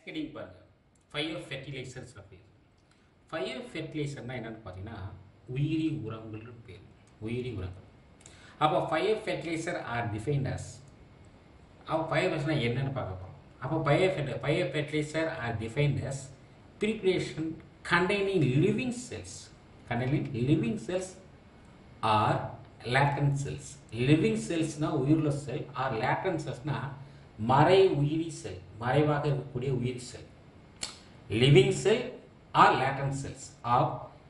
Heading பாருங்க fire fertilisers பேர் fire ஃபெர்டிலைசர்னால் என்னென்னு பார்த்தீங்கன்னா உயிரி உரங்கள்னு பேர் உயிரி உரங்கள் அப்போ fire fertiliser are defined as அப்போ ஃபயர் ஃபெர்டிலைசர்னா என்னன்னு பார்க்க போகிறோம் அப்போ ஃபயர் ஃபெர்டி fire fertiliser are defined as preparation containing living cells containing living cells are latent cells living செல்ஸ்னா உயிருள்ள செல் ஆர் லேட்டன் செல்ஸ்னா மறை உயிரி செல் மறைவாக இருக்கக்கூடிய உயிரி cell living cell or latent cells of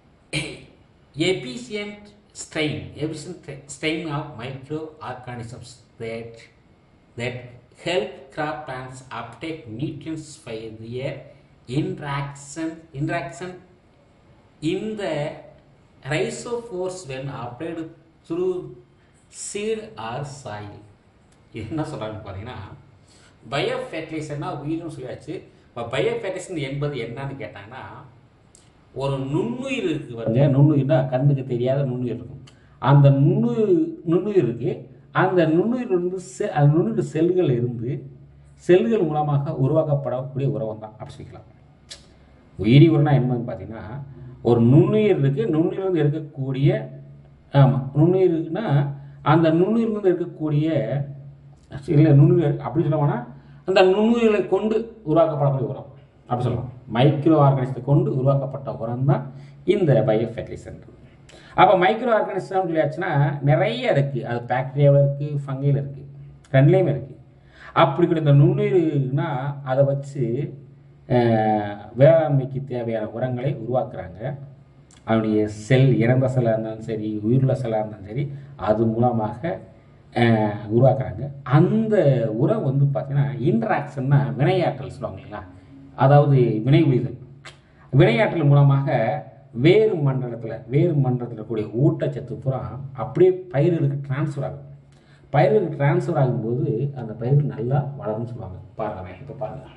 efficient strain efficient strain of microorganisms that that help crop plants uptake nutrients via their interaction interaction in the rhizophores when applied through seed or soil இது என்ன சொல்கிறாங்க பார்த்தீங்கன்னா bio ஃபெர்டிலைசர்னா உயிர்னு சொல்லியாச்சு இப்போ bio fertiliser என்பது என்னன்னு கேட்டாங்கன்னா ஒரு நுண்ணுயிர் இருக்குது பாருங்க நுண்ணுயிர்னா கண்ணுக்கு தெரியாத நுண்ணுயிர் இருக்கும் அந்த நுண்ணுயிர் நுண்ணுயிர் இருக்கு அந்த நுண்ணுயிர் வந்து செ அந்த நுண்ணுயிர் செல்கள் இருந்து செல்கள் மூலமாக உருவாக்கப்படக்கூடிய உறவம் தான் அப்படி சொல்லிக்கலாம் உயிரி உரம்னா என்னன்னு பார்த்தீங்கன்னா ஒரு நுண்ணுயிர் இருக்குது நுண்ணுயிர்லேருந்து இருக்கக்கூடிய ஆமாம் நுண்ணுயிர் இருக்குன்னா அந்த நுண்ணுயிர்லேருந்து இருக்கக்கூடிய இல்லை நுண்ணுயிர் அப்படி சொல்லுவாங்கன்னா அந்த நுண்ணுயிர்களை கொண்டு உருவாக்கப்படக்கூடிய உரம் அப்படி சொல்லலாம் மைக்ரோ ஆர்கானிசத்தை கொண்டு உருவாக்கப்பட்ட உரம் தான் இந்த பயோ ஃபெர்டிலைசர் அப்போ மைக்ரோ ஆர்கானிசம் சொல்லியாச்சுன்னா நிறைய இருக்குது அது பாக்டீரியாவில் இருக்குது ஃபங்கையில் இருக்குது ரெண்டுலேயுமே இருக்குது அப்படி கூட இந்த நுண்ணுயிர்னா அதை வச்சு அஹ், வேளாண்மைக்கு தேவையான உரங்களை உருவாக்குறாங்க அவனுடைய செல் இறந்த செல்லாக இருந்தாலும் சரி உயிருள்ள செல்லாக இருந்தாலும் சரி அது மூலமாக அஹ், உருவாக்குறாங்க அந்த உரம் வந்து பார்த்தீங்கன்னா இன்ட்ராக்ஷன்னா வினையாற்றல் சொல்லுவாங்க இல்லைங்களா அதாவது வினை உயிர்கள் வினையாற்றல் மூலமாக வேறு மண்டலத்தில் வேறு மண்டலத்தில் இருக்கக்கூடிய ஊட்டச்சத்து பூரா அப்படியே பயிர்களுக்கு டிரான்ஸ்ஃபர் ஆகும் பயிர்களுக்கு டிரான்ஸ்ஃபர் ஆகும்போது அந்த பயிர்கள் நல்லா வளரும்னு சொல்லுவாங்க பாருங்க இப்போ பாருங்க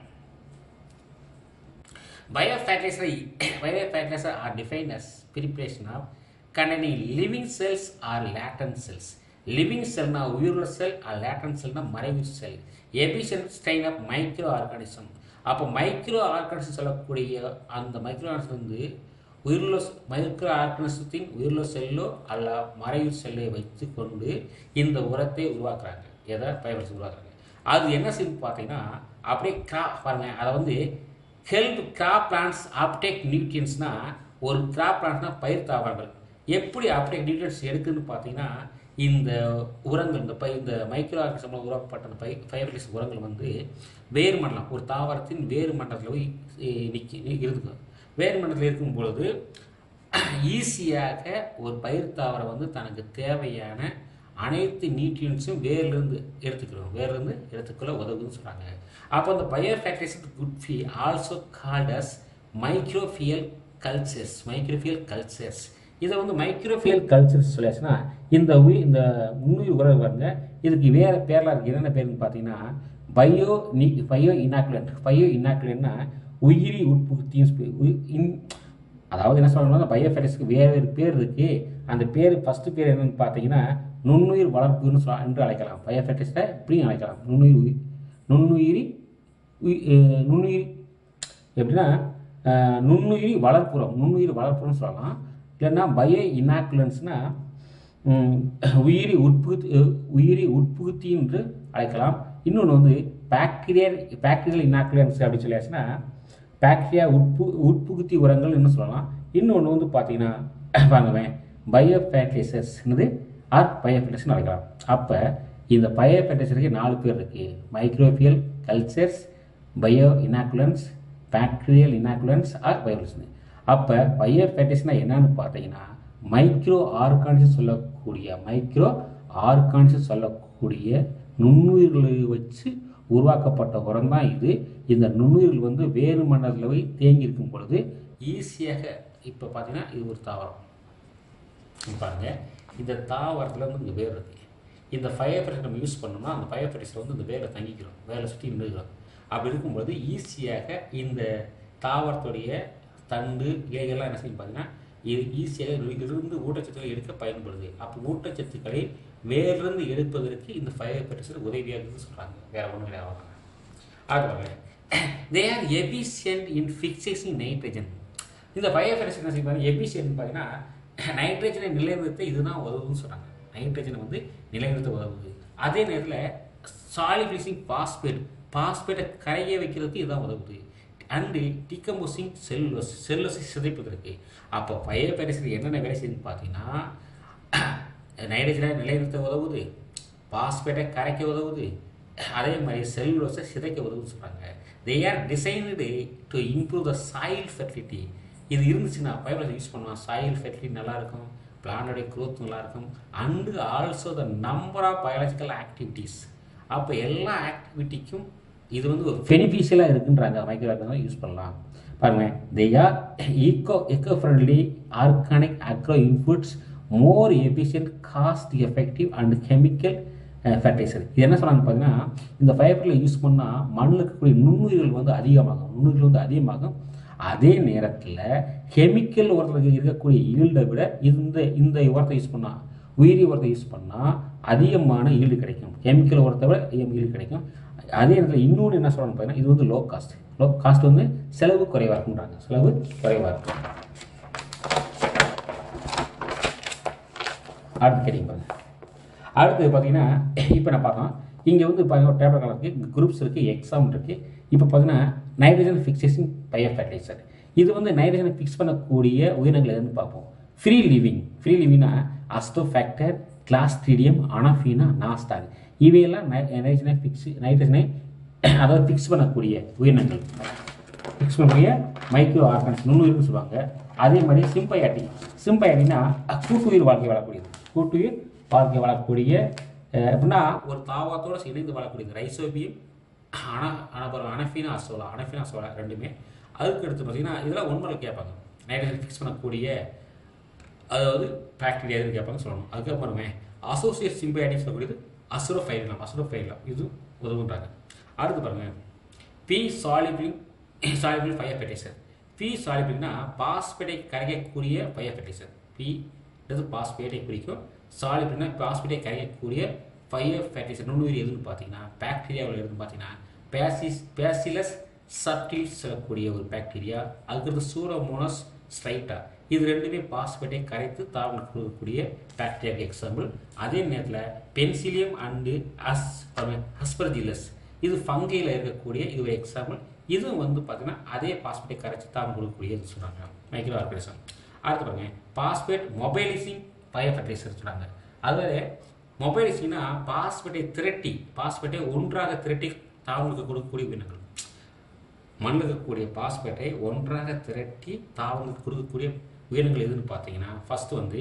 Biofertilizer, biofertilizer are defined as preparation of containing living cells or latent cells. Living செல்னா உயிருள்ள செல் லேட்டன் செல்னா மறைவு cell efficient strain of microorganism அப்போ மைக்ரோ ஆர்கானிசம் சொல்லக்கூடிய அந்த மைக்ரோ ஆர்கானிசம் வந்து உயிருள்ள மைக்ரோ ஆர்கானிசத்தின் உயிருள்ள செல்லோ அல்ல மறைவு செல்லை வைத்து கொண்டு இந்த உரத்தை உருவாக்குறாங்க எதை பயன்படுத்தி உருவாக்குறாங்க அது என்ன செய்யுது பார்த்தீங்கன்னா அப்படியே கிரா பாருங்க அதை வந்து ஹெல்ப் கிராப் பிளான்ஸ் அப்டேக் நியூட்ரியன்ஸ்னா ஒரு கிராப் பிளான்ட்னா பயிர் தாவரங்கள் எப்படி அப்டேக் நியூட்ரியன்ஸ் எடுக்குதுன்னு பார்த்தீங்கன்னா இந்த உரங்கள் இந்த பை இந்த மைக்ரோ ஆர்கனிசம் உருவாக்கப்பட்ட அந்த பை ஃபயர்லிஸ் உரங்கள் வந்து வேறு மண்டலம் ஒரு தாவரத்தின் வேறு மண்டலத்தில் போய் நிற்கி இருக்குது வேறு மண்டலத்தில் இருக்கும் பொழுது ஈஸியாக ஒரு பயிர் தாவரம் வந்து தனக்கு தேவையான அனைத்து நியூட்ரியன்ஸும் வேர்லேருந்து எடுத்துக்கிறோம் வேர்லேருந்து எடுத்துக்கொள்ள உதவுதுன்னு சொல்கிறாங்க அப்போ அந்த bio factories could be also called as microbial cultures microbial cultures இதை வந்து மைக்ரோஃபியல் கல்ச்சர்ஸ் சொல்லியாச்சுன்னா இந்த உயிர் இந்த முன்னுயிர் உறவு பாருங்க இதுக்கு வேறு பேர்லாம் இருக்குது என்னென்ன பேருன்னு பார்த்தீங்கன்னா பயோ நி பயோ இனாக்குலண்ட் பயோ இனாக்குலண்ட்னா உயிரி உட்புகுத்தியும் ஸ்பி- உயி- இன் அதாவது என்ன சொல்லணும்னா பயோ ஃபெரிஸ்க்கு வேறு ஒரு பேர் இருக்குது அந்த பேர் ஃபஸ்ட்டு பேர் என்னன்னு பார்த்தீங்கன்னா நுண்ணுயிர் வளர்ப்புன்னு சொல்ல என்று அழைக்கலாம் பயோ ஃபெரிஸ்ட்டை இப்படியும் அழைக்கலாம் நுண்ணுயிர் உயி- நுண்ணுயிரி உயி- அஹ் நுண்ணுயிரி எப்படின்னா அஹ், நுண்ணுயிரி வளர்ப்புறம் நுண்ணுயிரி வளர்ப்புறம்னு சொல்லலாம் இல்லைன்னா பயோ இனாக்குலன்ஸ்னா உயிரி உட்புகுத்தி அஹ், உயிரி உட்புகுத்தி என்று அழைக்கலாம் இன்னொன்று வந்து பாக்டீரியல் பாக்டீரியல் இனாக்குலன்ஸ் அப்படின்னு சொல்லியாச்சுன்னா பாக்டீரியா உட்பு உட்புகுத்தி உரங்கள் என்ன சொல்லலாம் இன்னொன்று வந்து பார்த்தீங்கன்னா பாருங்கவேன் பயோ ஃபேர்டிலைசர்ஸ் என்னது ஆர் பயோ ஃபெர்டிலைசர்னு அழைக்கலாம் அப்போ இந்த பயோ ஃபெர்டிலைசருக்கு நாலு பேர் இருக்குது microbial cultures bio inoculants bacterial inoculants or பயோலிசன் அப்போ பயோ ஃபெர்டிலைசர்னா என்னன்னு பார்த்தீங்கன்னா மைக்ரோ ஆர்கானிசம் சொல்லக்கூடிய மைக்ரோ ஆர்கானிசம் சொல்லக்கூடிய நுண்ணுயிர்களை வச்சு உருவாக்கப்பட்ட உரம் தான் இது இந்த நுண்ணுயிர்கள் வந்து வேறு மண்டலத்தில் போய் தேங்கி இருக்கும் பொழுது ஈஸியாக இப்போ பார்த்தீங்கன்னா இது ஒரு தாவரம் இங்க பாருங்க இந்த தாவரத்தில் வந்து இங்கே வேர் இருக்குது இந்த ஃபயர் ஃபெர்டிஸ் நம்ம யூஸ் பண்ணோம்னா அந்த ஃபயர் ஃபெர்டிஸில் வந்து இந்த வேரை தங்கிக்கிறோம் வேலை சுற்றி நின்றுக்கிறோம் அப்படி இருக்கும்பொழுது ஈஸியாக இந்த தாவரத்துடைய தண்டு இலைகள்லாம் என்ன செய்யும் பார்த்தீங்கன்னா இது ஈஸியாக இரு- இருந்து ஊட்டச்சத்துக்களை எடுக்க பயன்படுது அப்போ ஊட்டச்சத்துக்களை வேரிலிருந்து எடுப்பதற்கு இந்த ஃபயர் ஃபெர்டிசர் உதவியாக இருக்குன்னு சொல்கிறாங்க வேற ஒன்றும் கிடையாது அது பாருங்க they are efficient in fixation nitrogen இந்த பயோ ஃபெரஸ் என்ன செய்வாங்க எபிசியன்ட் பார்த்தீங்கன்னா நைட்ரஜனை நிலைநிறுத்த இதுதான் உதவுதுன்னு சொன்னாங்க நைட்ரஜனை வந்து நிலைநிறுத்த உதவுது அதே நேரத்தில் சாலிபிளிசிங் பாஸ்பேட் பாஸ்பேட்டை கரைய வைக்கிறதுக்கு இதுதான் உதவுது அண்டு டிகம்போசிங் செல்லுலோஸ் செல்லுலோஸை சிதைப்பதற்கு அப்போ பயோ ஃபெரஸ் என்னென்ன வேலை செய்யுதுன்னு பார்த்தீங்கன்னா நைட்ரஜனை நிலைநிறுத்த உதவுது பாஸ்பேட்டை கரைக்க உதவுது அதே மாதிரி செல்லுலோஸை சிதைக்க உதவுன்னு சொல்கிறாங்க they are designed to improve the soil fertility இது இருந்துச்சுன்னா பைபிள் யூஸ் பண்ணுவோம் சாயில் ஃபெர்டிலிட்டி நல்லாயிருக்கும் பிளானோடைய க்ரோத் நல்லாயிருக்கும் and also the number of biological activities அப்போ எல்லா ஆக்டிவிட்டிக்கும் இது வந்து ஒரு பெனிஃபிஷியலாக இருக்குன்றாங்க மைக்ரோ யூஸ் பண்ணலாம் பாருங்க they are eco eco friendly organic agro inputs more efficient cost effective and chemical fertilizer இது என்ன சொல்கிறாங்க பார்த்தீங்கன்னா இந்த ஃபைபரில் யூஸ் பண்ணால் மண்ணில் இருக்கக்கூடிய நுண்ணுயிர்கள் வந்து அதிகமாகும் நுண்ணுயிர்கள் வந்து அதிகமாகும் அதே நேரத்தில் கெமிக்கல் உரத்தில் இருக்கக்கூடிய ஈல்டை விட இந்த இந்த உரத்தை யூஸ் பண்ணால் உயிரி உரத்தை யூஸ் பண்ணால் அதிகமான ஈல்டு கிடைக்கும் கெமிக்கல் உரத்தை விட அதிகம் ஈல்டு கிடைக்கும் அதே நேரத்தில் இன்னொன்று என்ன சொல்கிறாங்க பார்த்தீங்கன்னா இது வந்து லோ காஸ்ட் லோ காஸ்ட் வந்து செலவு குறைவாக இருக்குன்றாங்க செலவு குறைவாக இருக்கும் அடுத்து கேட்டிங்க பாருங்க அடுத்து பார்த்தீங்கன்னா இப்போ நான் பார்த்தோம் இங்கே வந்து பார்த்தீங்கன்னா டேப்லெட் இருக்குது குரூப்ஸ் இருக்குது எக்ஸாம் இருக்குது இப்போ பார்த்தீங்கன்னா நைட்ரஜன் ஃபிக்சேஷன் பயோ ஃபெர்டிலைசர் இது வந்து நைட்ரஜனை ஃபிக்ஸ் பண்ணக்கூடிய உயிரினங்கள் எதுன்னு பார்ப்போம் ஃப்ரீ லிவிங் ஃப்ரீ லிவிங்னா அஸ்டோஃபேக்டர் கிளாஸ்ட்ரீடியம் அனஃபீனா நாஸ்டாக் இவையெல்லாம் நைட்ரஜனை ஃபிக்ஸ் நைட்ரஜனை அதாவது ஃபிக்ஸ் பண்ணக்கூடிய உயிரினங்கள் ஃபிக்ஸ் பண்ணக்கூடிய மைக்ரோ ஆர்கன்ஸ் நுண்ணுயிர்னு சொல்லுவாங்க அதே மாதிரி சிம்பையாட்டி சிம்பையாட்டினா கூட்டுயிர் வாழ்க்கை வாழக்கூடியது கூட்டுயிர் வாழ்க்கை வாழக்கூடிய அஹ், எப்படின்னா ஒரு தாவரத்தோடு இணைந்து வாழக்கூடியது ரைசோபியம் அன அனபரம் அனஃபீனா அசோலா அனஃபீனா அசோலா ரெண்டுமே அதுக்கு அடுத்து பார்த்தீங்கன்னா இதெல்லாம் உண்மையில் கேட்பாங்க நைட்ரஜன் ஃபிக்ஸ் பண்ணக்கூடிய அதாவது பாக்டீரியா எதுன்னு கேட்பாங்க சொல்லணும் அதுக்கப்புறமே அசோசியேட் சிம்பையாட்டிக் சொல்லக்கூடியது அசுரோஃபைலம் அசுரோஃபைலம் இது உதவுன்றாங்க அடுத்து பாருங்க P soluble soluble bio fertilizer P சாலிபிள்னா பாஸ்பேட்டை கரைக்கக்கூடிய ஃபயர் ஃபெர்டிசர் பி இது பாஸ்பேட்டை குறிக்கும் சாலிபிள்னா பாஸ்பேட்டை கரைக்கக்கூடிய ஃபயர் ஃபெர்டிசர் நுண்ணுயிர் எதுன்னு பார்த்தீங்கன்னா பாக்டீரியாவில் எதுன்னு பார்த்தீங்கன்னா பேசிஸ் பேசிலஸ் சப்டில் சொல்லக்கூடிய ஒரு பாக்டீரியா அதுக்கடுத்து சூரோமோனஸ் ஸ்ட்ரைட்டா இது ரெண்டுமே பாஸ்பேட்டை கரைத்து தாவரம் கொடுக்கக்கூடிய பாக்டீரியாவுக்கு எக்ஸாம்பிள் அதே நேரத்தில் பென்சிலியம் அண்டு அஸ் ஹஸ்பர்ஜிலஸ் இது ஃபங்கையில் இருக்கக்கூடிய இது ஒரு எக்ஸாம்பிள் இதுவும் வந்து பார்த்தீங்கன்னா அதே பாஸ்பேட்டை கரைச்சி தாவரம் கொடுக்கக்கூடியது சொல்கிறாங்க மைக்ரோ ஆர்கனிசம் அடுத்து பாருங்க பாஸ்பேட் மொபைலிசிங் பயோஃபர்டிலைசர் சொல்கிறாங்க அதாவது மொபைலிசிங்னா பாஸ்பேட்டை திரட்டி பாஸ்பேட்டை ஒன்றாக திரட்டி தாவரங்களுக்கு கொடுக்கக்கூடிய உயிரினங்கள் மண்ணில் இருக்கக்கூடிய பாஸ்பேட்டை ஒன்றாக திரட்டி தாவரங்களுக்கு கொடுக்கக்கூடிய உயிரினங்கள் எதுன்னு பார்த்தீங்கன்னா ஃபர்ஸ்ட் வந்து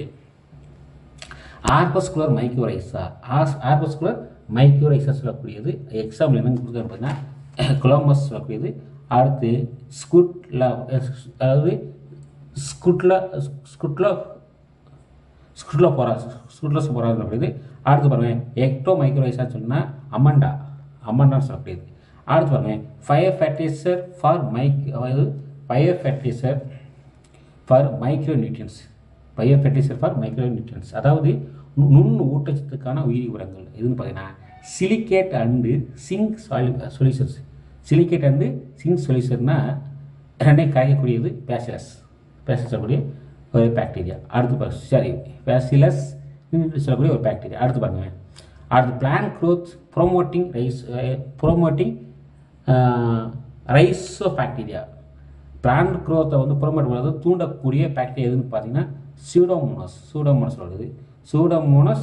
arbuscular mycorrhiza as arbuscular mycorrhiza சொல்லக்கூடியது எக்ஸாம்பிள் என்னன்னு கொடுக்குறது பார்த்தீங்கன்னா கொலம்பஸ் சொல்லக்கூடியது அடுத்து ஸ்குட்லா அதாவது ஸ்குட்லா ஸ்குட்லா ஸ்குட்லா போரா ஸ்குட்லா போரா சொல்லக்கூடியது அடுத்து பாருங்க எக்டோ மைக்ரோரைசா சொன்னால் அமண்டா அமண்டான்னு சொல்லக்கூடியது அடுத்து பாருங்க ஃபயர் ஃபெர்டிலைசர் ஃபார் மைக் அதாவது bio fertilizer for micronutrients bio fertilizer for micronutrients அதாவது நு- நுண் ஊட்டச்சத்துக்கான உயிரி உரங்கள் எதுன்னு பார்த்தீங்கன்னா சிலிகேட் அண்டு சிங்க் சாலி சொல்யூஷன்ஸ் சிலிகேட் அண்டு சிங்க் சொல்யூஷன்னா ரெண்டே காய்க்கக்கூடியது பேசிலஸ் பேசிலஸ் சொல்லக்கூடிய ஒரு பாக்டீரியா அடுத்து பாருங்க சரி பேசிலஸ் சொல்லக்கூடிய ஒரு பாக்டீரியா அடுத்து பாருங்க அடுத்து பிளான் க்ரோத் ப்ரோமோட்டிங் ரைஸ் ப்ரோமோட்டிங் ரைஸோ பாக்டீரியா பிளான்ட் க்ரோத்தை வந்து ப்ரோமோட் பண்ணுறது தூண்டக்கூடிய பாக்டீரியா எதுன்னு பார்த்தீங்கன்னா சூடோமோனஸ் சூடோமோனஸ் சொல்லுது சூடோமோனஸ்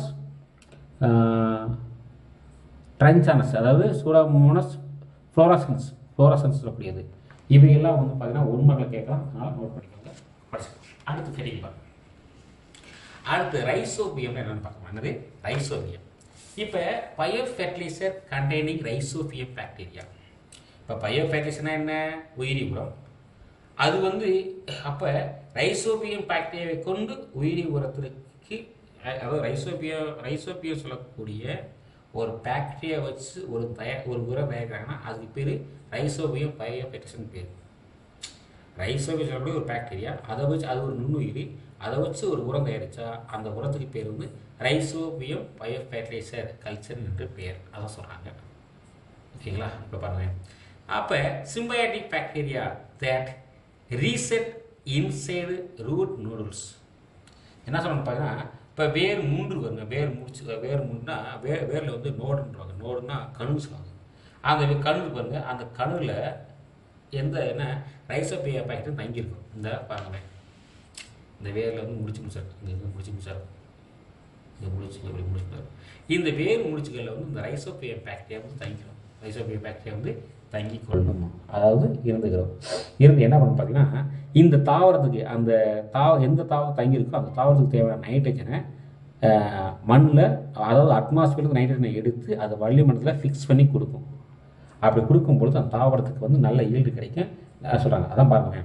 ட்ரென்சானஸ் அதாவது சூடோமோனஸ் ஃப்ளோரசன்ஸ் ஃப்ளோரசன்ஸ் சொல்லக்கூடியது இவையெல்லாம் வந்து பார்த்தீங்கன்னா உண்மைகளை கேட்கலாம் அதனால் நோட் பண்ணிக்கோங்க படிச்சுக்கோங்க அடுத்து தெரியுமா அடுத்து ரைசோபியம் என்னன்னு பார்க்கலாம் என்னது ரைசோபியம் இப்போ bio fertilizer containing Rhizobium bacteria இப்போ பயோ ஃபெர்டிலைசர்னா என்ன உயிரி உரம் அது வந்து அப்போ ரைசோபியம் பாக்டீரியாவை கொண்டு உயிரி உரத்திற்கு அ- அதாவது ரைசோபியம் ரைசோபியம் சொல்லக்கூடிய ஒரு பாக்டீரியா வச்சு ஒரு தயார் ஒரு உரம் தயாரிக்கிறாங்கன்னா அதுக்கு பேர் ரைசோபியம் பயோ ஃபெர்டிலைசர்னு பேர் ரைசோபியம் சொல்லக்கூடிய ஒரு பாக்டீரியா அதை வச்சு அது ஒரு நுண்ணுயிரி அதை வச்சு ஒரு உரம் தயாரித்தா அந்த உரத்துக்கு பேர் வந்து ரைசோபியம் பயோ ஃபெர்டிலைசர் கல்ச்சர் என்று பேர் அதான் சொல்கிறாங்க ஓகேங்களா இப்போ பாருங்க அப்போ symbiotic bacteria that reside inside root nodules என்ன சொல்லணும் பார்த்தீங்கன்னா இப்போ வேர் மூன்று வருங்க வேர் முடிச்சு வேர் மூணுனா வே வேரில் வந்து நோடுன்றாங்க நோடுனா கணு சொல்லுவாங்க அந்த கணு பாருங்க அந்த கணுவில் எந்த என்ன ரைசோபியா பாக்கெட்டும் தங்கியிருக்கும் இந்த பாருங்களேன் இந்த வேரில் வந்து முடிச்சு முடிச்சாரு இங்கே இருந்து முடிச்சு முடிச்சாரு இங்கே முடிச்சு இப்படி முடிச்சுட்டாரு இந்த வேர் முடிச்சுகளில் வந்து இந்த ரைசோபியா பாக்டீரியா வந்து தங்கிக்கணும் ரைசோபியா பாக்டீரியா வந்து தங்கி கொள்ளணும் அதாவது இருந்துக்கிறோம் இருந்து என்ன பண்ணணும் பார்த்தீங்கன்னா இந்த தாவரத்துக்கு அந்த தாவ எந்த தாவரம் தங்கியிருக்கோ அந்த தாவரத்துக்கு தேவையான நைட்ரஜனை மண்ணில் அதாவது அட்மாஸ்பியருக்கு நைட்ரஜனை எடுத்து அதை வளிமண்டலத்தில் ஃபிக்ஸ் பண்ணி கொடுக்கும் அப்படி கொடுக்கும் பொழுது அந்த தாவரத்துக்கு வந்து நல்ல ஈல்டு கிடைக்கும் சொல்கிறாங்க அதான் பாருங்க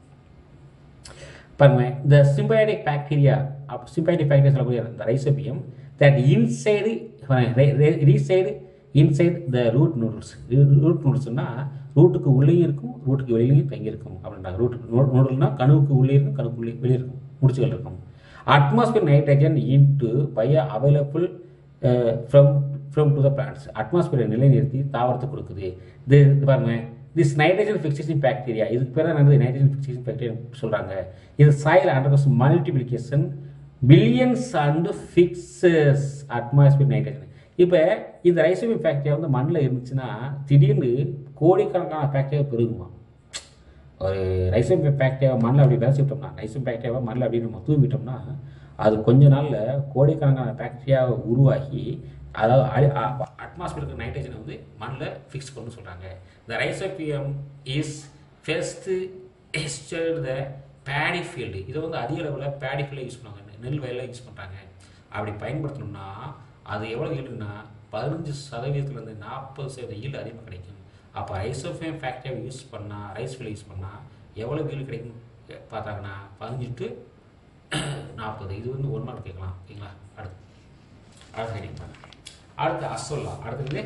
பாருங்க இந்த சிம்பயாட்டிக் பாக்டீரியா சிம்பயாட்டிக் பாக்டீரியா சொல்லக்கூடிய இந்த Rhizobium that inside reside inside the root nodules root நூடுல்ஸ்னா ரூட்டுக்கு உள்ளேயும் இருக்கும் ரூட்டுக்கு வெளியிலையும் தங்கியிருக்கும் அப்படின்றாங்க ரூட் நூடுல்னா கணுவுக்கு உள்ளே இருக்கும் கணுக்கு உள்ளே வெளியே இருக்கும் முடிச்சுகள் இருக்கும் அட்மாஸ்பியர் நைட்ரஜன் இன்டு பய available from from to the plants அட்மாஸ்பியரை நிலைநிறுத்தி தாவரத்தை கொடுக்குது இது இது பாருங்க திஸ் நைட்ரஜன் ஃபிக்சேஷன் பாக்டீரியா இதுக்கு பேர் என்னது நைட்ரஜன் ஃபிக்சேஷன் பாக்டீரியா சொல்கிறாங்க இது soil undergoes multiplication billions and fixes atmosphere nitrogen இப்போ இந்த ரைசோபியம் பாக்டீரியா வந்து மண்ணில் இருந்துச்சுன்னா திடீர்னு கோடிக்கணக்கான பாக்டீரியா பெருகுமா ஒரு ரைசோபியம் பாக்டீரியாவை மண்ணில் அப்படி விதைச்சி விட்டோம்னா ரைசோபியம் பாக்டீரியாவை மண்ணில் அப்படி நம்ம தூவி விட்டோம்னா அது கொஞ்ச நாளில் கோடிக்கணக்கான பாக்டீரியாவை உருவாகி அதாவது அட்மாஸ்பியருக்கு நைட்ரஜனை வந்து மண்ணில் ஃபிக்ஸ் பண்ணு சொல்கிறாங்க த ரைசோபியம் இஸ் ஃபெஸ்ட்டு எஸ்டர்ட் த பேடி ஃபீல்டு இதை வந்து அதிக அளவில் பேடி ஃபீல்டில் யூஸ் பண்ணுவாங்க நெல் வயலில் யூஸ் பண்ணுறாங்க அப்படி பயன்படுத்தணும்னா அது எவ்வளோ ஈல்டுனா பதினஞ்சு சதவீதத்துலேருந்து நாற்பது சதவீத ஈல்டு அதிகமாக கிடைக்கும் அப்போ ரைசோஃபேம் ஃபேக்டரியை யூஸ் பண்ணால் ரைஸ் ஃபீல்டு யூஸ் பண்ணால் எவ்வளோ ஈல்டு கிடைக்கும் பார்த்தாங்கன்னா பதினஞ்சு டு நாற்பது இது வந்து ஒன் மார்க் கேட்கலாம் ஓகேங்களா அடுத்து அடுத்த ஹெடிங் பாருங்க அடுத்து அசோலா அடுத்தது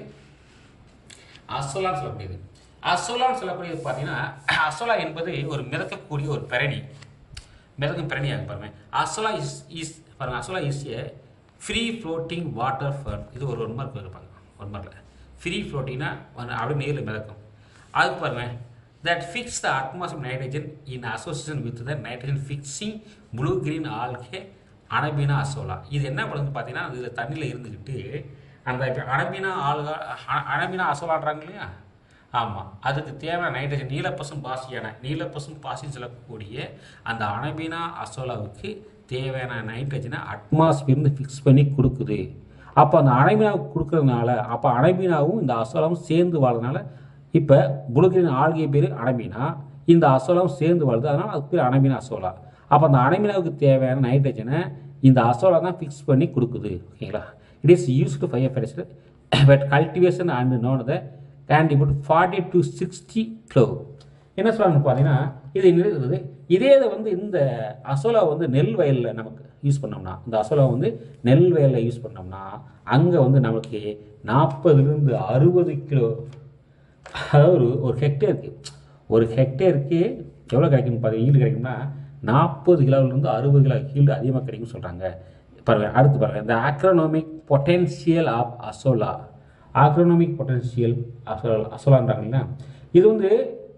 அசோலான்னு சொல்லக்கூடியது அசோலான்னு சொல்லக்கூடியது பார்த்தீங்கன்னா அசோலா என்பது ஒரு மிதக்கக்கூடிய ஒரு பிரணி மிதக்கும் பிறனியாக பாருங்க அசோலா இஸ் இஸ் பாருங்க Azolla is a free floating water fern இது ஒரு ஒன் மார்க் இருப்பாங்க ஒன் மார்க்கில் ஃப்ரீ ஃப்ளோட்டிங்னா அப்படியே நீரில் மிதக்கும் அதுக்கு பாருங்க that fix the atmosphere nitrogen in association with the nitrogen fixing blue green algae Anabaena Azolla இது என்ன பண்ணுது பார்த்தீங்கன்னா இது தண்ணியில் இருந்துக்கிட்டு அந்த இப்போ அனபீனா ஆல்கா அனபீனா அசோலான்றாங்க இல்லையா ஆமாம் அதுக்கு தேவையான நைட்ரஜன் நீலப்பசும் பாசியான நீலப்பசும் பாசின்னு சொல்லக்கூடிய அந்த அனபீனா அசோலாவுக்கு தேவையான நைட்ரஜனை அட்மாஸ்பியர்ந்து ஃபிக்ஸ் பண்ணி கொடுக்குது அப்போ அந்த அனபீனாவுக்கு கொடுக்கறதுனால அப்போ அனபீனாவும் இந்த அசோலாவும் சேர்ந்து வாழ்றதுனால இப்போ புளுக்கின் ஆள்கை பேர் அனபீனா இந்த அசோலாவும் சேர்ந்து வாழுது அதனால் அதுக்கு பேர் அனபீனா அசோலா அப்போ அந்த அனபீனாவுக்கு தேவையான நைட்ரஜனை இந்த அசோலா தான் ஃபிக்ஸ் பண்ணி கொடுக்குது ஓகேங்களா it is use to fire forest but cultivation and known the can deposit forty to sixty kilo என்ன சொல்கிறாங்க பார்த்தீங்கன்னா இது இருக்குது இதே இதை வந்து இந்த அசோலா வந்து நெல் வயலில் நமக்கு யூஸ் பண்ணோம்னா இந்த அசோலா வந்து நெல் வயலில் யூஸ் பண்ணோம்னா அங்கே வந்து நமக்கு நாற்பதுலேருந்து அறுபது கிலோ அதாவது ஒரு ஒரு ஹெக்டேருக்கு ஒரு ஹெக்டேருக்கு எவ்வளோ கிடைக்கும் பாருங்க ஈல்டு கிடைக்கும்னா நாற்பது கிலோவிலேருந்து அறுபது கிலோ ஈல்டு அதிகமாக கிடைக்கும்னு சொல்கிறாங்க பாருங்க அடுத்து பாருங்கள் இந்த agronomic potential of Azolla agronomic potential Azolla அசோலான்றாங்கன்னா இது வந்து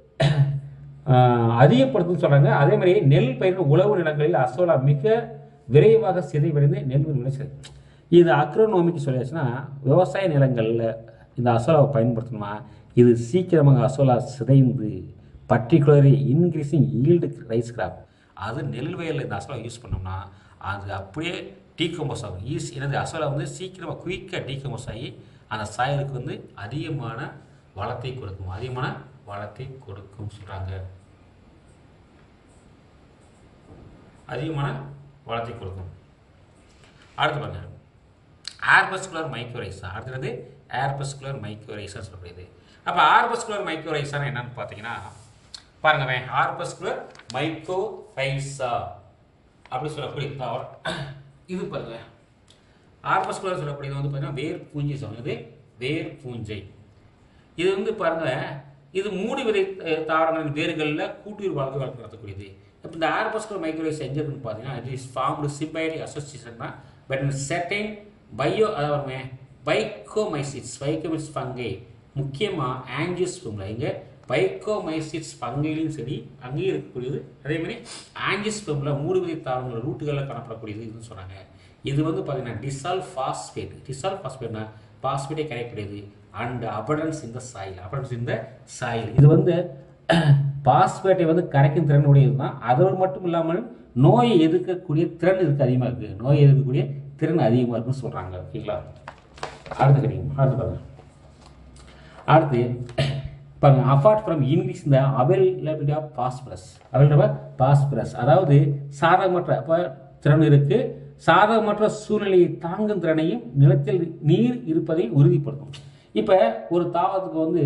அதிகப்படுத்துன்னு சொல்கிறாங்க அதே மாதிரி நெல் பயிரின் உழவு நிலங்களில் அசோலா மிக விரைவாக சிதைவடைந்து நெல் விளைச்சல் இது அக்ரோனோமிக் சொல்லியாச்சுன்னா விவசாய நிலங்களில் இந்த அசோலாவை பயன்படுத்தணுமா இது சீக்கிரமாக அசோலா சிதைந்து particularly increasing yield rice crop அது நெல் வயலில் இந்த அசோலா யூஸ் பண்ணோம்னா அது அப்படியே டீகம்போஸ் ஆகும் ஈஸ் எனது அசோலா வந்து சீக்கிரமாக குயிக்காக டீகம்போஸ் ஆகி அந்த சாயலுக்கு வந்து அதிகமான வளத்தை கொடுக்கும் அதிகமான வளத்தை கொடுக்கும் சொல்கிறாங்க அதிகமான வளத்தை கொடுக்கும் அடுத்து பாருங்க ஆர்பஸ்குலர் மைக்ரோரைசா அடுத்தது ஏர்பஸ்குலர் மைக்ரோரைசா சொல்லக்கூடியது அப்போ ஆர்பஸ்குலர் மைக்ரோரைசான்னு என்னன்னு பார்த்தீங்கன்னா பாருங்க ஆர்பஸ்குலர் மைக்ரோரைசா அப்படி சொல்லக்கூடிய தாவரம் இது பாருங்க ஆர்பஸ்குலர் சொல்லக்கூடியது வந்து பார்த்தீங்கன்னா வேர் பூஞ்சை சொன்னது வேர் பூஞ்சை இது வந்து பாருங்க இது மூடி விதை தாவரங்களின் வேர்களில் கூட்டுயிர் வாழ்க்கை வளர்ப்பு நடத்தக்கூடியது இப்போ இந்த ஆர்பஸ்குலர் மைக்ரோவேஸ் எங்கேருக்குன்னு பார்த்தீங்கன்னா it is formed symbiotic association தான் பட் இன் செட்டைன் பயோ அதாவது பைக்கோமைசிட்ஸ் பைக்கோமிட்ஸ் ஃபங்கை முக்கியமாக ஆங்கியோஸ்பூமில் இங்கே பைக்கோமைசிட்ஸ் பங்கையிலும் சரி அங்கேயும் இருக்கக்கூடியது அதே மாதிரி ஆஞ்சிஸ்பெமில் மூடுவிதை தாவரங்கள் ரூட்டுகளில் காணப்படக்கூடியது இதுன்னு சொன்னாங்க இது வந்து பார்த்தீங்கன்னா டிசால் ஃபாஸ்பேட் டிசால் ஃபாஸ்பேட்னா பாஸ்பேட்டே கிடைக்கக்கூடியது அண்ட் அபடன்ஸ் இந்த சாயில் அபடன்ஸ் இந்த சாயில் இது வந்து பாஸ்பேட்டை வந்து கரைக்கும் திறன் உடையது தான் அதோடு மட்டும் இல்லாமல் நோயை எதிர்க்கக்கூடிய திறன் இதுக்கு அதிகமாக இருக்குது நோயை எதிர்க்கக்கூடிய திறன் அதிகமாக இருக்குன்னு சொல்கிறாங்க ஓகேங்களா அடுத்து கிடைக்கும் அடுத்து பாருங்க அடுத்து பாருங்க அப்பார்ட் ஃப்ரம் இன்க்ரீஸ் இந்த availability of phosphorus available phosphorus அதாவது சாதகமற்ற அப்போ திறன் இருக்கு சாதகமற்ற சூழ்நிலையை தாங்கும் திறனையும் நிலத்தில் நீர் இருப்பதை உறுதிப்படுத்தும் இப்போ ஒரு தாவரத்துக்கு வந்து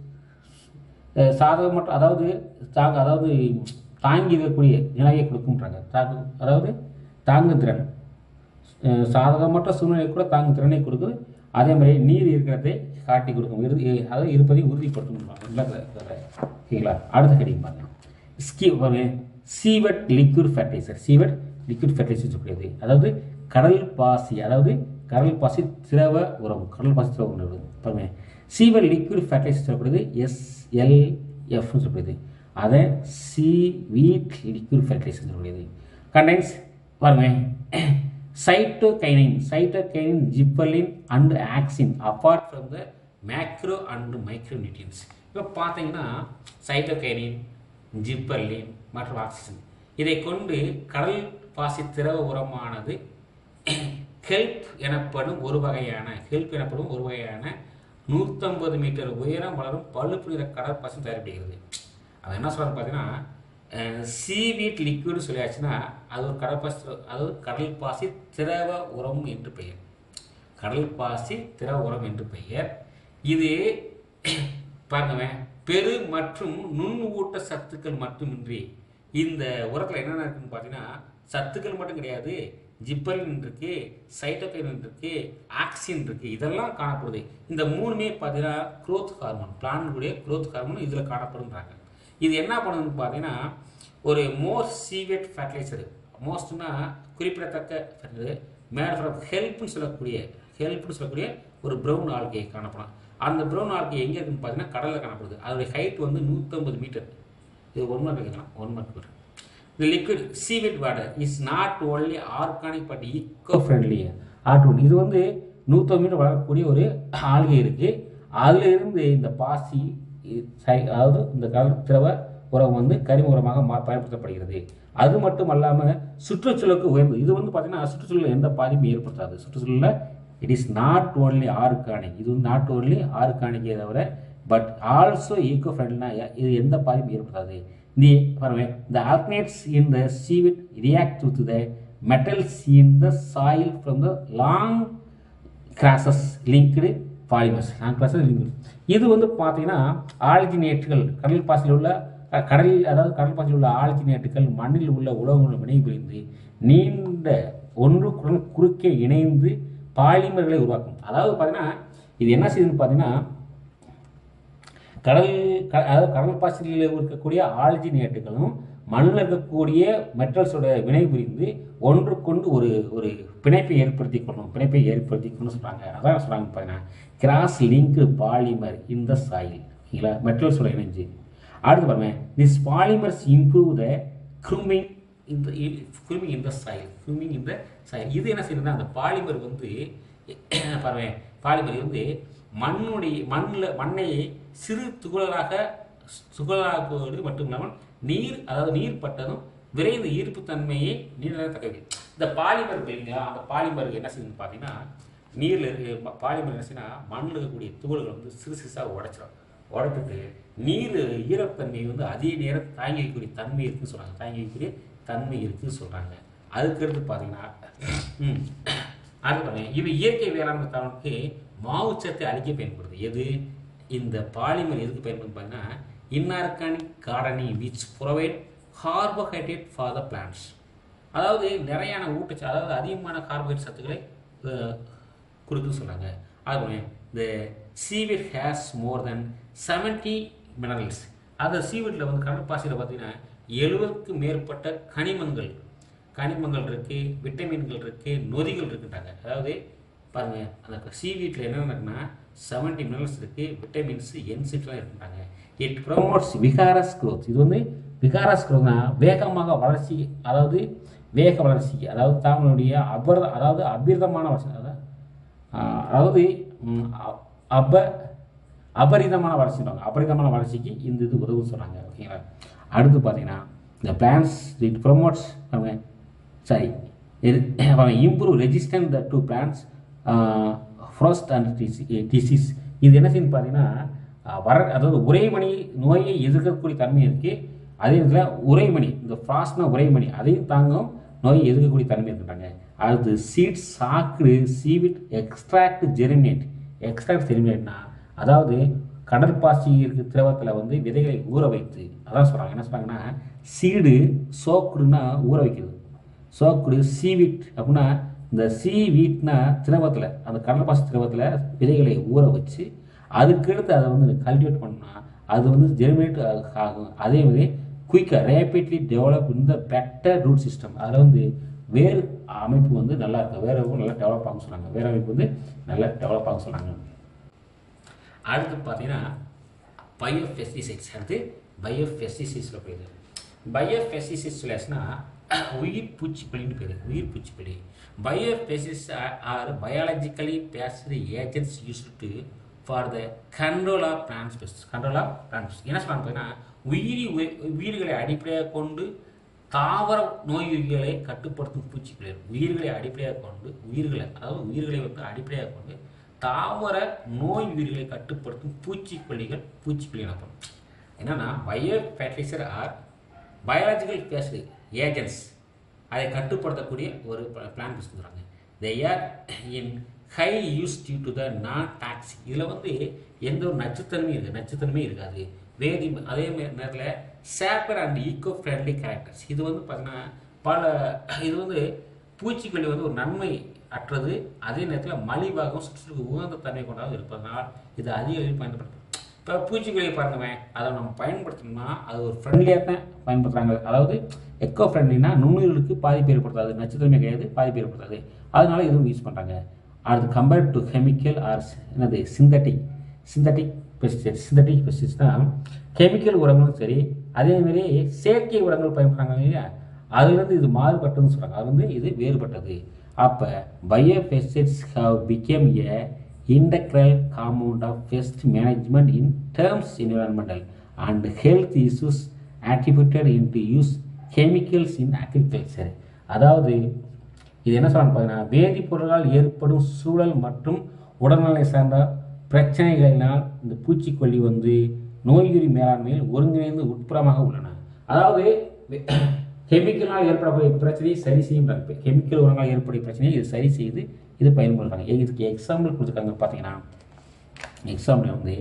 அஹ், சாதகமற்ற அதாவது தாங்க அதாவது தாங்கி இருக்கக்கூடிய நிலையை கொடுக்கும்ன்றாங்க தாக்கு அதாவது தாங்கும் திறன் அஹ் சாதகமற்ற சூழ்நிலை கூட தாங்கும் திறனை கொடுக்குது அதே மாதிரி நீர் இருக்கிறதை காட்டி கொடுக்கும் இறுதி அதாவது இருப்பதை உறுதிப்படுத்தும் ஓகேங்களா அடுத்த கிடைக்கும் பாருங்க ஸ்கீ seaweed liquid fertiliser seaweed liquid fertiliser சொல்லக்கூடியது அதாவது கடல் பாசி அதாவது கடல் பாசி திரவ உரம் கடல் பாசி திரவ உரம் பாருங்க சீவட் லிக்விட் ஃபர்டிலைசர் சொல்லக்கூடியது எஸ்எல்எஃப்னு சொல்லக்கூடியது அதை சி வீட் லிக்விட் ஃபர்டிலைசர் சொல்லக்கூடியது கண்டைன்ஸ் பாருங்க cytokinin cytokinin gibberellin and auxin apart from the macro and micro nutrients இப்போ பார்த்தீங்கன்னா சைட்டோகைனின் ஜிப்பர்லின் மற்றும் ஆக்சிஜன் இதை கொண்டு கடல் பாசி திரவ உரமானது ஹெல்ப் எனப்படும் ஒரு வகையான ஹெல்ப் எனப்படும் ஒரு வகையான நூற்றம்பது மீட்டர் உயரம் வளரும் பழுப்பு நிற கடற்பாசி தயாரிக்கப்படுகிறது அது என்ன சொல்றாரு பார்த்தீங்கன்னா சீவீட் லிக்விட் சொல்லியாச்சுன்னா அது ஒரு கடற்பாசி திரவ- அதாவது கடல் பாசி திரவ உரம் என்று பெயர் கடல் பாசி திரவ உரம் என்று பெயர் இது பாருங்க பெரு மற்றும் நுண் ஊட்ட சத்துக்கள் மட்டுமின்றி இந்த உரத்தில் என்னென்ன இருக்குன்னு பார்த்தீங்கன்னா சத்துக்கள் மட்டும் கிடையாது ஜிப்பரின் இருக்கு சைட்டோகைன் இருக்கு ஆக்சின் இருக்கு இதெல்லாம் காணப்படுது இந்த மூணுமே பார்த்தீங்கன்னா growth ஹார்மோன் பிளான்களுடைய growth ஹார்மோன் இதில் காணப்படுன்றாங்க இது என்ன பண்ணுதுன்னு பார்த்தீங்கன்னா ஒரு மோஸ்ட் சீவேட் ஃபர்டிலைசர் மோஸ்ட்னா குறிப்பிடத்தக்க மேட் ஃப்ரம் ஹெல்ப்னு சொல்லக்கூடிய ஹெல்ப்னு சொல்லக்கூடிய ஒரு ப்ரௌன் ஆல்கே காணப்படும் அந்த ப்ரௌன் ஆல்கே எங்கே இருக்குன்னு பார்த்தீங்கன்னா கடலில் காணப்படுது அதோடைய ஹைட் வந்து நூற்றம்பது மீட்டர் இது ஒன் மார்க் வைக்கலாம் one mark The liquid seaweed water is not only organic but eco-friendly. ஆற்றூன் இது வந்து நூற்றம்பது மீட்டர் வளரக்கூடிய ஒரு ஆல்கை இருக்கு அதுல இருந்து இந்த பாசி இ- சை- அதாவது இந்த கடல் திரவ உரம் வந்து கரிம உரமாக மா- பயன்படுத்தப்படுகிறது அது மட்டும் அல்லாமல் சுற்றுச்சூழலுக்கு உயர்ந்தது இது வந்து பார்த்தீங்கன்னா சுற்றுச்சூழல் எந்த பாதிப்பும் ஏற்படுத்தாது சுற்றுச்சூழலில் it is not only organic இது வந்து நாட் ஓன்லி ஆர்கானிக்கே தவிர பட் ஆல்சோ ஈகோ ஃப்ரெண்ட்லினா இது எந்த பாதிப்பும் ஏற்படுத்தாது தி பாருங்க the alternates in the seaweed react with the metals in the soil from the long crosses linked polymers long crosses linked இது வந்து பார்த்தீங்கன்னா ஆல்ஜினேட்டுகள் கடல் பாசியில் உள்ள அஹ், கடலில் அதாவது கடல் பாசியில் உள்ள ஆல்ஜினேட்டுகள் மண்ணில் உள்ள உலகங்களுடன் வினைபுரிந்து நீண்ட ஒன்றுக்குடன் குறுக்கே இணைந்து பாலிமர்களை உருவாக்கும் அதாவது பார்த்தீங்கன்னா இது என்ன செய்யுதுன்னு பார்த்தீங்கன்னா கடல் க- அதாவது கடல் பாசியில் இருக்கக்கூடிய ஆல்ஜினேட்டுகளும் மண்ணில் இருக்கக்கூடிய மெட்டல்ஸோட வினை புரிந்து ஒன்றுக்கொண்டு ஒரு ஒரு பிணைப்பை ஏற்படுத்தி கொள்ளணும் பிணைப்பை ஏற்படுத்தி கொண்டு சொல்கிறாங்க அதான் சொல்கிறாங்க பார்த்தீங்கன்னா கிராஸ் லிங்க் பாலிமர் இந்த சாயில் ஓகேங்களா மெட்டல்ஸோட இணைஞ்சு அடுத்து பாருங்க this polymers improve the grooming இந்த க்ரூமிங் இந்த சாயில் க்ரூமிங் இந்த சாயில் இது என்ன செய்யுதுன்னா அந்த பாலிமர் வந்து பாருங்க பாலிமர் வந்து மண்ணுடைய மண்ணில் மண்ணை சிறு துகளாக துகளாக்குவது மட்டும் இல்லாமல் நீர் அதாவது நீர் பட்டதும் விரைந்து ஈர்ப்பு தன்மையை நீரில் தக்கவை இந்த பாலிமர் இருக்கு இல்லைங்களா அந்த பாலிமர் என்ன செய்யுதுன்னு பார்த்தீங்கன்னா நீரில் இருக்க பாலிமர் என்ன செய்யணும்னா மண்ணில் இருக்கக்கூடிய துகள்களை வந்து சிறு சிறுசாக உடைச்சிடும் உடைச்சிட்டு நீர் ஈரத்தன்மை வந்து அதிக நேரம் தாங்கி வைக்கக்கூடிய தன்மை இருக்குன்னு சொல்கிறாங்க தாங்கி வைக்கக்கூடிய தன்மை இருக்குன்னு சொல்கிறாங்க அதுக்கடுத்து பார்த்தீங்கன்னா ம், அடுத்து பாருங்க இது இயற்கை வேளாண்மை தவணுக்கு மாவுச்சத்தை அழிக்க பயன்படுது எது இந்த பாலிமர் எதுக்கு பயன்படுது பார்த்தீங்கன்னா inorganic gardening which provide carbohydrate for the plants அதாவது நிறையான ஊட்டச்சத்து அதாவது அதிகமான கார்போஹைட்ரேட் சத்துக்களை அஹ், கொடுக்குன்னு சொன்னாங்க அது இந்த seaweed has more than seventy minerals அந்த சீவிட்ல வந்து கடற்பாசியில் பார்த்தீங்கன்னா எழுபதுக்கு மேற்பட்ட கனிமங்கள் கனிமங்கள் இருக்கு விட்டமின்கள் இருக்கு நொதிகள் இருக்குன்றாங்க அதாவது பாருங்க அந்த சீவீட்டில் என்ன இருக்குன்னா செவன்டி மினரல்ஸ் இருக்குது விட்டமின்ஸ் என்சிட்லாம் இருக்குன்றாங்க இட் ப்ரொமோட்ஸ் விகாரஸ் growth இது வந்து விகாரஸ் growthனா வேகமாக வளர்ச்சி அதாவது வேக வளர்ச்சி அதாவது தாங்களுடைய அபர அதாவது அபிர்தமான வளர்ச்சி அதாவது ஆஹ், அதாவது ம், அ- அப அபரிதமான வளர்ச்சின்றாங்க அபரிதமான வளர்ச்சிக்கு இந்த இது உதவும் சொல்கிறாங்க ஓகேங்களா அடுத்து பார்த்தீங்கன்னா இந்த பிளான்ஸ் இட் ப்ரொமோட்ஸ் அவங்க சாரி இது improve resistant to plants frost and disease இது என்ன செய்யுன்னு பார்த்தீங்கன்னா அஹ், வர அதாவது உறைமணி நோயை எதிர்க்கக்கூடிய தன்மை இருக்குது அதே நேரத்தில் உறைமணி இந்த ஃப்ராஸ்ட்னா உறைமணி அதையும் தாங்கும் நோயை எதிர்க்கக்கூடிய தன்மை இருக்குன்றாங்க அடுத்து சீட்ஸ் சாக்கு சீவிட் எக்ஸ்ட்ராக்ட் ஜெர்மினேட் எக்ஸ்ட்ராக்ட் ஜெர்மினேட்னா அதாவது கடற்பாசி இருக்கு திரவத்தில் வந்து விதைகளை ஊற வைத்து அதான் சொல்கிறாங்க என்ன சொல்கிறாங்கன்னா சீடு சோக்குடுன்னா ஊற வைக்கிறது சோக்குடு சீவிட் அப்படின்னா இந்த சீவீட்னா திரவத்தில் அந்த கடற்பாசி திரவத்தில் விதைகளை ஊற வச்சு அதுக்கடுத்து அதை வந்து கல்டிவேட் பண்ணா அது வந்து ஜெர்மினேட் ஆகும் அதே மாதிரி குயிக்காக ரேபிட்லி டெவலப் இந்த பெட்டர் ரூட் சிஸ்டம் அதில் வந்து வேறு அமைப்பு வந்து நல்லா இருக்கும் வேறு அமைப்பு நல்லா டெவலப் ஆகும் சொன்னாங்க வேறு அமைப்பு வந்து நல்லா டெவலப் ஆகும் சொன்னாங்க அடுத்து பார்த்தீங்கன்னா பயோபெஸ்டிசைட்ஸ் அடுத்து பயோபெஸ்டிசைட்ஸில் போயிடுது பயோபெஸ்டிசைட்ஸ் சொல்லியாச்சுன்னா உயிர் பூச்சிக்கொல்லின்னு பேர் உயிர் பூச்சிக்கொல்லி biopesticides are biologically based agents use to for the control of plants pest control of plants என்ன சொல்கிறாங்க பார்த்தீங்கன்னா உயிரி உயி- உயிர்களை அடிப்படையாக கொண்டு தாவர நோய்களை கட்டுப்படுத்தும் பூச்சிக்கொல்லி உயிர்களை அடிப்படையாக கொண்டு உயிர்களை அதாவது உயிர்களை வந்து அடிப்படையாக கொண்டு தாவர நோய் உயிர்களை கட்டுப்படுத்தும் பூச்சிக்கொல்லிகள் பூச்சிக்கொல்லி எனப்படும் என்னன்னா bio fertiliser are biological based agents அதை கட்டுப்படுத்தக்கூடிய ஒரு பிளான் சொல்கிறாங்க they are in high use due to the non toxic இதில் வந்து எந்த ஒரு நச்சுத்தன்மையும் இருக்குது நச்சுத்தன்மையும் இருக்காது வேதி அதே மாதிரி நேரத்தில் safer and eco friendly characters இது வந்து பார்த்தீங்கன்னா பல இது வந்து பூச்சிக்கொல்லி வந்து ஒரு நன்மை அற்றது அதே நேரத்தில் மலிவாகவும் சுற்றுக்கு உகந்த தன்மை கொண்டாகவும் இருப்பதனால் இது அதிக அளவில் பயன்படுத்தப்படும் இப்போ பூச்சிக்கொல்லியை பாருங்கவேன் அதை நம்ம பயன்படுத்தணும்னா அது ஒரு ஃப்ரெண்ட்லியாக தான் பயன்படுத்துகிறாங்க அதாவது எக்கோ ஃப்ரெண்ட்லினா நுண்ணுயிர்களுக்கு பாதிப்பு ஏற்படுத்தாது நச்சுத்தன்மை கிடையாது பாதிப்பு ஏற்படுத்தாது அதனால இதுவும் யூஸ் பண்ணுறாங்க அடுத்து கம்பேர்ட் டு கெமிக்கல் ஆர் என்னது synthetic synthetic pesticides synthetic pesticides தான் கெமிக்கல் உரங்களும் சரி அதேமாரி செயற்கை உரங்கள் பயன்படுறாங்க இல்லையா அதுலேருந்து இது மாறுபட்டதுன்னு சொல்கிறாங்க அது வந்து இது வேறுபட்டது அப்போ bio pesticides how become a integral component of pest management in terms environmental and health issues attributed into use chemicals in agriculture அதாவது இது என்ன சொல்றாங்க பார்த்தீங்கன்னா வேதிப்பொருளால் ஏற்படும் சூழல் மற்றும் உடல்நிலை சார்ந்த பிரச்சனைகளினால் இந்த பூச்சிக்கொல்லி வந்து நோய்யுறி மேலாண்மையில் ஒருங்கிணைந்து உட்புறமாக உள்ளன அதாவது கெமிக்கலால் ஏற்படக்கூடிய பிரச்சனையை சரி செய்யும் கெமிக்கல் உரங்களால் ஏற்படக்கூடிய பிரச்சனையை இது சரி செய்து இது பயன்படுறாங்க இதுக்கு எக்ஸாம்பிள் கொடுத்துருக்காங்க பார்த்தீங்கன்னா எக்ஸாம்பிள் வந்து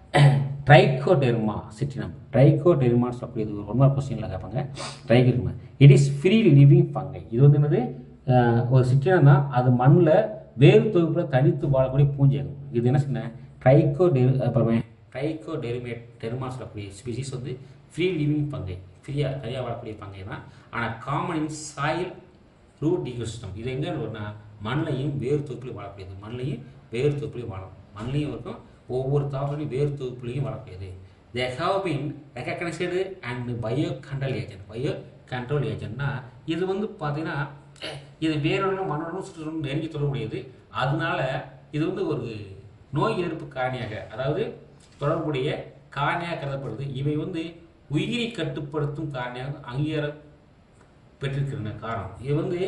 ட்ரைகோடெர்மா சிட்டினம் ட்ரைகோடெர்மான்னு சொல்லக்கூடிய இது ஒரு ஒன் மார்க் கொஸ்டினில் கேட்பாங்க Trichoderma it is free living fungi இது வந்து என்னது அஹ், ஒரு சிட்டினம் தான் அது மண்ணில் வேறு தொகுப்பில் தனித்து வாழக்கூடிய பூஞ்சைகள் இது என்ன சொன்ன ட்ரைகோ டெரு அப்புறமே ட்ரைகோ டெரிமேட் டெர்மா சொல்லக்கூடிய ஸ்பீசிஸ் வந்து ஃப்ரீ லிவிங் பங்கை ஃப்ரீயாக தனியாக வாழக்கூடிய பங்கை தான் ஆனால் common in soil root ecosystem இது எங்கே வரும்னா மண்ணையும் வேறு தொகுப்புலையும் வாழக்கூடியது மண்ணையும் வேறு தொகுப்புலையும் வாழும் மண்ணையும் இருக்கும் ஒவ்வொரு தாவரங்களையும் வேறு தொகுப்புலையும் வாழக்கூடியது they have been recognised and bio control agent bio control ஏஜென்ட்னா இது வந்து பார்த்தீங்கன்னா இது வேறொன்றும் மண்ணொன்றும் சுற்றுலும் நெருங்கி தொடர்புடையது அதனால இது வந்து ஒரு நோய் எதிர்ப்பு காரணியாக அதாவது தொடர்புடைய காரணியாக கருதப்படுது இவை வந்து உயிரை கட்டுப்படுத்தும் காரணியாக அங்கீகாரம் பெற்றிருக்கிற காரணம் இது வந்து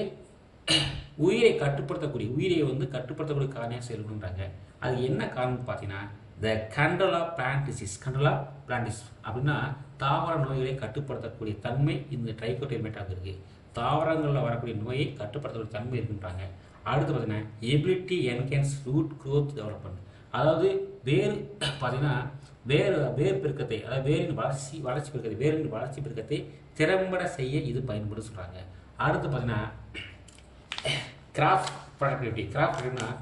உயிரை கட்டுப்படுத்தக்கூடிய உயிரை வந்து கட்டுப்படுத்தக்கூடிய காரணியாக செயல்படுன்றாங்க அது என்ன காரணம் பார்த்தீங்கன்னா the control of plant disease control of plant disease அப்படின்னா தாவர நோய்களை கட்டுப்படுத்தக்கூடிய தன்மை இந்த ட்ரைகோடெர்மேட்டாக இருக்கு தாவரங்களில் வரக்கூடிய நோயை கட்டுப்படுத்தக்கூடிய தன்மை இருக்குன்றாங்க அடுத்து பார்த்தீங்கன்னா ability enhance root growth development அதாவது வேறு பார்த்தீங்கன்னா வேறு வேர் பெருக்கத்தை அதாவது வேரின் வளர்ச்சி வளர்ச்சி பெருக்கத்தை வேரின் வளர்ச்சி பெருக்கத்தை திறம்பட செய்ய இது பயன்படும் சொல்கிறாங்க அடுத்து பார்த்தீங்கன்னா கிராப் ப்ரொடக்டிவிட்டி கிராப்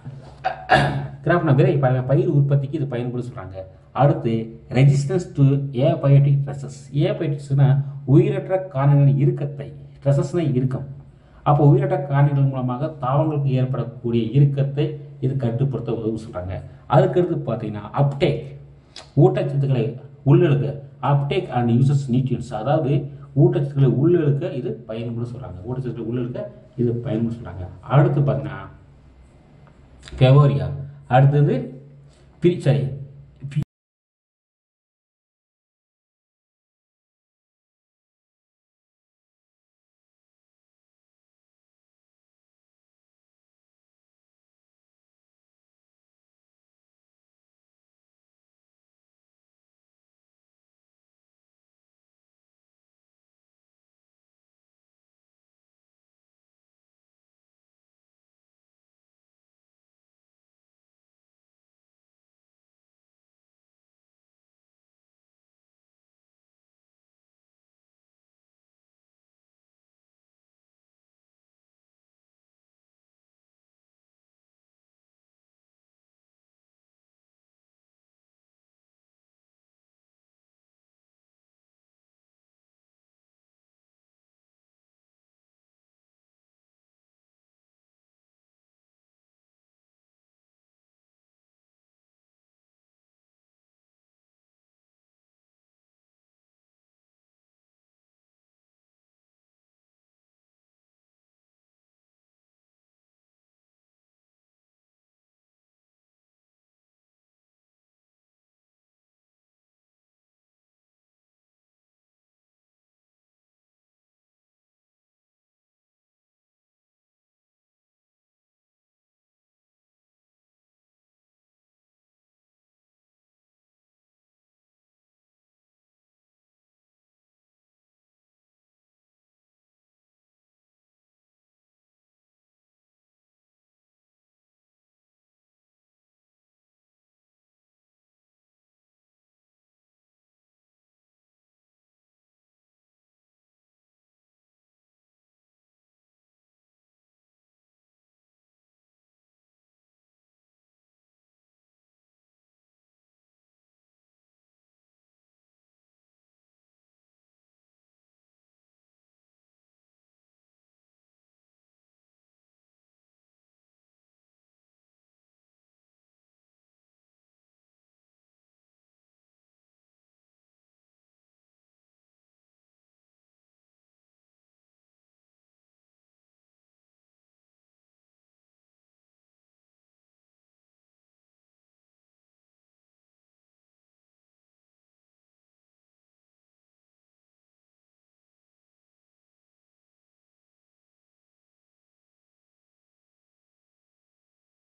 கிராப்னா விதை பாருங்க பயிர் உற்பத்திக்கு இது பயன்படும் சொல்கிறாங்க அடுத்து ரெசிஸ்டன்ஸ் டு ஏபயோட்டிக் ட்ரெஸஸ் ஏபயோட்டிக்ஸ்னா உயிரற்ற காரணிகளின் இறுக்கத்தை ட்ரெஸஸ்னா இறுக்கம் அப்போ உயிரற்ற காரணிகள் மூலமாக தாவரங்களுக்கு ஏற்படக்கூடிய இறுக்கத்தை இது கட்டுப்படுத்த உதவும் சொல்கிறாங்க அதுக்கடுத்து பார்த்தீங்கன்னா அப்டேக் ஊட்டச்சத்துக்களை உள்ளெழுக்க அப்டேக் அண்ட் யூசஸ் நியூட்ரியன்ஸ் அதாவது ஊட்டச்சத்துக்களை உள்ளெழுக்க இது பயன்படும் சொல்கிறாங்க ஊட்டச்சத்துக்களை உள்ளெழுக்க இது பயன்படும் சொல்கிறாங்க அடுத்து பார்த்தீங்கன்னா ஃபெவோரியா அடுத்தது பிரி சாரி